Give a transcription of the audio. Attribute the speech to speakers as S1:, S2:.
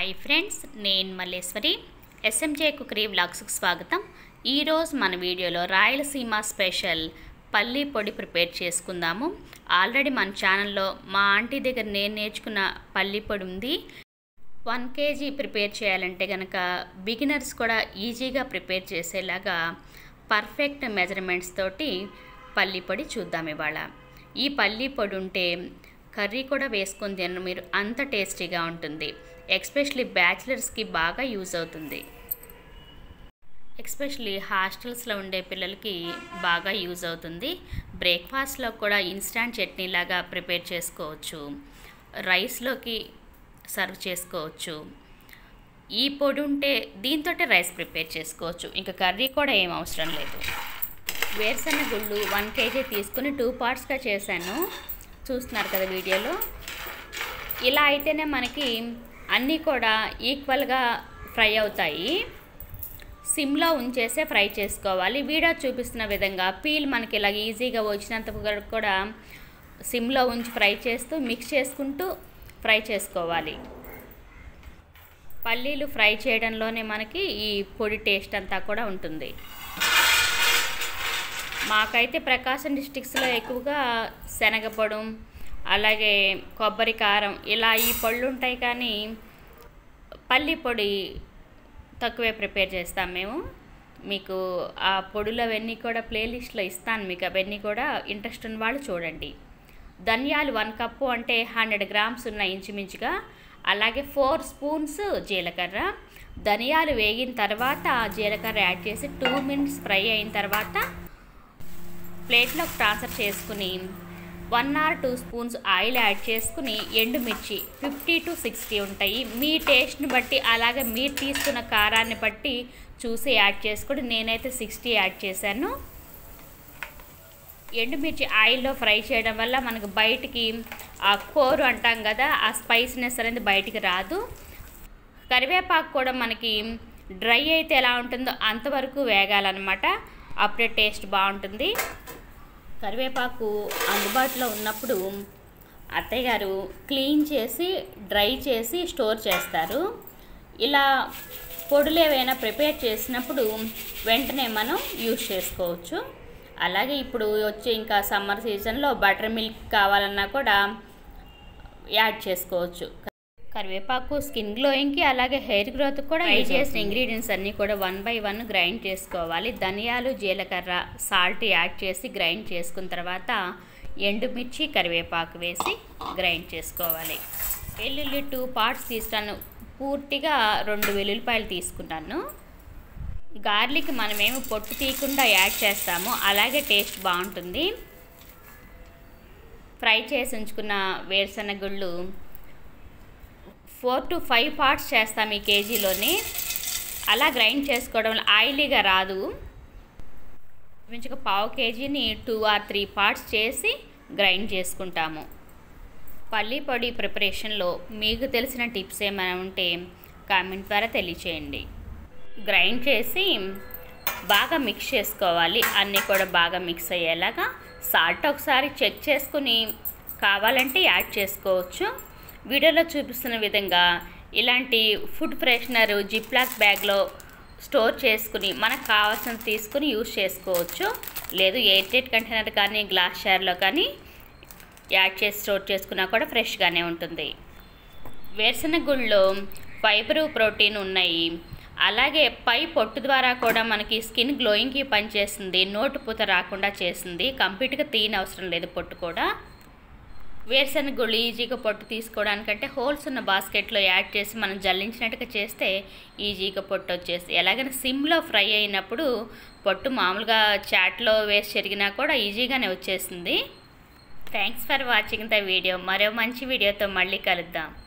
S1: hi friends నేను Malleswari SMJ cookery వ్లాగ్స్కి స్వాగతం ఈరోజు మన వీడియోలో రాయలసీమ స్పెషల్ పల్లి పొడి ప్రిపేర్ చేసుకుందాము ఆల్రెడీ మన ఛానల్లో మా ఆంటీ దగ్గర నేను నేర్చుకున్న పల్లి పొడి ఉంది వన్ కేజీ ప్రిపేర్ చేయాలంటే కనుక బిగినర్స్ కూడా ఈజీగా ప్రిపేర్ చేసేలాగా పర్ఫెక్ట్ మెజర్మెంట్స్ తోటి పల్లి పొడి చూద్దాం ఇవాళ ఈ పల్లి పొడి ఉంటే కర్రీ కూడా వేసుకొని తినరు మీరు అంత టేస్టీగా ఉంటుంది ఎక్స్పెషలీ బ్యాచిలర్స్కి బాగా యూజ్ అవుతుంది ఎక్స్పెషలీ హాస్టల్స్లో ఉండే పిల్లలకి బాగా యూజ్ అవుతుంది బ్రేక్ఫాస్ట్లో కూడా ఇన్స్టాంట్ చట్నీ లాగా ప్రిపేర్ చేసుకోవచ్చు రైస్లోకి సర్వ్ చేసుకోవచ్చు ఈ పొడి ఉంటే దీంతో రైస్ ప్రిపేర్ చేసుకోవచ్చు ఇంకా కర్రీ కూడా ఏం అవసరం లేదు వేరుశెనగ గుళ్ళు వన్ కేజీ తీసుకుని టూ పార్ట్స్గా చేశాను చూస్తున్నారు కదా వీడియోలో ఇలా అయితేనే మనకి అన్నీ కూడా ఈక్వల్గా ఫ్రై అవుతాయి సిమ్లో ఉంచేసే ఫ్రై చేసుకోవాలి వీడియో చూపిస్తున్న విధంగా పీల్ మనకి ఇలా ఈజీగా వచ్చినంత వరకు కూడా సిమ్లో ఉంచి ఫ్రై చేస్తూ మిక్స్ చేసుకుంటూ ఫ్రై చేసుకోవాలి పల్లీలు ఫ్రై చేయడంలోనే మనకి ఈ పొడి టేస్ట్ అంతా కూడా ఉంటుంది మాకైతే ప్రకాశం డిస్టిక్స్లో ఎక్కువగా శనగపొడం అలాగే కొబ్బరి కారం ఇలా ఈ పళ్ళు ఉంటాయి కానీ పల్లి పొడి తక్కువే ప్రిపేర్ చేస్తాం మేము మీకు ఆ పొడులు అవన్నీ కూడా ప్లేలిస్ట్లో ఇస్తాను మీకు అవన్నీ కూడా ఇంట్రెస్ట్ ఉన్న వాళ్ళు చూడండి ధనియాలు వన్ కప్పు అంటే హండ్రెడ్ గ్రామ్స్ ఉన్నాయి ఇంచుమించుగా అలాగే ఫోర్ స్పూన్స్ జీలకర్ర ధనియాలు వేగిన తర్వాత జీలకర్ర యాడ్ చేసి టూ మినిట్స్ ఫ్రై అయిన తర్వాత ప్లేట్లోకి ట్రాన్స్ఫర్ చేసుకుని one or two spoons oil add చేసుకుని ఎండుమిర్చి ఫిఫ్టీ టు సిక్స్టీ ఉంటాయి మీ టేస్ట్ని బట్టి అలాగే మీరు తీసుకున్న కారాన్ని బట్టి చూసి యాడ్ చేసుకుని నేనైతే సిక్స్టీ యాడ్ చేశాను ఎండుమిర్చి ఆయిల్లో ఫ్రై చేయడం వల్ల మనకు బయటికి ఆ కోరు అంటాం కదా ఆ స్పైసీనెస్ అనేది బయటికి రాదు కరివేపాకు కూడా మనకి డ్రై అయితే ఎలా ఉంటుందో అంతవరకు వేగాలన్నమాట అప్పుడే టేస్ట్ బాగుంటుంది కరివేపాకు అందుబాటులో ఉన్నప్పుడు అత్తయ్య గారు క్లీన్ చేసి డ్రై చేసి స్టోర్ చేస్తారు ఇలా పొడులు ఏవైనా ప్రిపేర్ చేసినప్పుడు వెంటనే మనం యూజ్ చేసుకోవచ్చు అలాగే ఇప్పుడు వచ్చే ఇంకా సమ్మర్ సీజన్లో బటర్ మిల్క్ కావాలన్నా కూడా యాడ్ చేసుకోవచ్చు కరివేపాకు స్కిన్ గ్లోయింగ్కి అలాగే హెయిర్ గ్రోత్ కూడా యూజ్ చేసిన ఇంగ్రీడియంట్స్ అన్నీ కూడా వన్ బై వన్ గ్రైండ్ చేసుకోవాలి ధనియాలు జీలకర్ర సాల్ట్ యాడ్ చేసి గ్రైండ్ చేసుకున్న తర్వాత ఎండుమిర్చి కరివేపాకు వేసి గ్రైండ్ చేసుకోవాలి వెల్లుల్లి టూ పార్ట్స్ తీస్తాను పూర్తిగా రెండు వెల్లుల్లిపాయలు తీసుకున్నాను గార్లిక్ మనమేమి పొట్టు తీయకుండా యాడ్ చేస్తాము అలాగే టేస్ట్ బాగుంటుంది ఫ్రై చేసి ఉంచుకున్న వేరుశెనగ గుళ్ళు ఫోర్ టు ఫైవ్ పార్ట్స్ చేస్తాం ఈ కేజీలోని అలా గ్రైండ్ చేసుకోవడం వల్ల ఆయిలీగా రాదు మంచిగా పావు కేజీని టూ ఆర్ త్రీ పార్ట్స్ చేసి గ్రైండ్ చేసుకుంటాము పల్లి పొడి ప్రిపరేషన్లో మీకు తెలిసిన టిప్స్ ఏమైనా ఉంటే కామెంట్ ద్వారా తెలియచేయండి గ్రైండ్ చేసి బాగా మిక్స్ చేసుకోవాలి అన్నీ కూడా బాగా మిక్స్ అయ్యేలాగా సాల్ట్ ఒకసారి చెక్ చేసుకుని కావాలంటే యాడ్ చేసుకోవచ్చు వీడియోలో చూపిస్తున్న విధంగా ఇలాంటి ఫుడ్ ఫ్రెషనర్ జిప్లాక్ బ్యాగ్లో స్టోర్ చేసుకుని మనకు కావాల్సినది తీసుకుని యూజ్ చేసుకోవచ్చు లేదు ఎయిర్ టైట్ కంటైనర్ కానీ గ్లాస్ షార్లో కానీ యాడ్ చేసి స్టోర్ చేసుకున్నా కూడా ఫ్రెష్గానే ఉంటుంది వేరుశెనగ గుళ్ళలో ఫైబరు ప్రోటీన్ ఉన్నాయి అలాగే పై పొట్టు ద్వారా కూడా మనకి స్కిన్ గ్లోయింగ్కి పనిచేస్తుంది నోటు పూత రాకుండా చేస్తుంది కంప్లీట్గా తీయని అవసరం లేదు పొట్టు కూడా వేరుశెనగ గుళ్ళు ఈజీగా పొట్టు తీసుకోవడానికంటే హోల్స్ ఉన్న బాస్కెట్లో యాడ్ చేసి మనం జల్లించినట్టుగా చేస్తే ఈజీగా పొట్టు వచ్చేసి ఎలాగైనా సిమ్లో ఫ్రై అయినప్పుడు పొట్టు మామూలుగా చాట్లో వేసి చెరిగినా కూడా ఈజీగానే వచ్చేసింది thanks for watching the video మరో మంచి వీడియోతో మళ్ళీ కలుద్దాం